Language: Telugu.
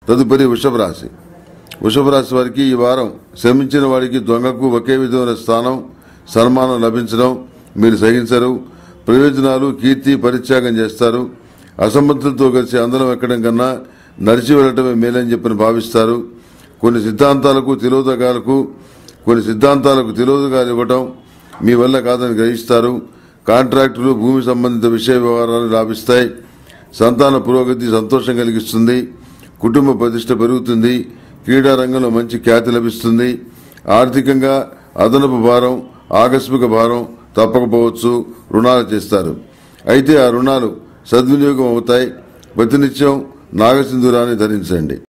తదుపరి వృషభ రాశి వృషభ రాశి వారికి ఈ వారం శ్రమించిన వాడికి దొంగకు ఒకే విధమైన స్థానం సన్మానం లభించడం మీరు సహించరు ప్రయోజనాలు కీర్తి పరిత్యాగం చేస్తారు అసమర్థులతో కలిసి అందరం ఎక్కడం కన్నా నడిచి వెళ్లటమే మేలని చెప్పని భావిస్తారు కొన్ని సిద్ధాంతాలకు తిలోదకాలకు కొన్ని సిద్ధాంతాలకు తిలోదకాలు ఇవ్వటం మీ వల్ల కాదని గ్రహిస్తారు కాంట్రాక్టులు భూమి సంబంధిత విషయ వ్యవహారాలు లాభిస్తాయి సంతాన పురోగతి సంతోషం కలిగిస్తుంది కుటుంబ ప్రతిష్ట పెరుగుతుంది క్రీడా రంగంలో మంచి ఖ్యాతి లభిస్తుంది ఆర్థికంగా అదనపు భారం ఆకస్మిక భారం తప్పకపోవచ్చు రుణాలు చేస్తారు అయితే ఆ రుణాలు సద్వినియోగం అవుతాయి ప్రతినిత్యం నాగసింధురాన్ని ధరించండి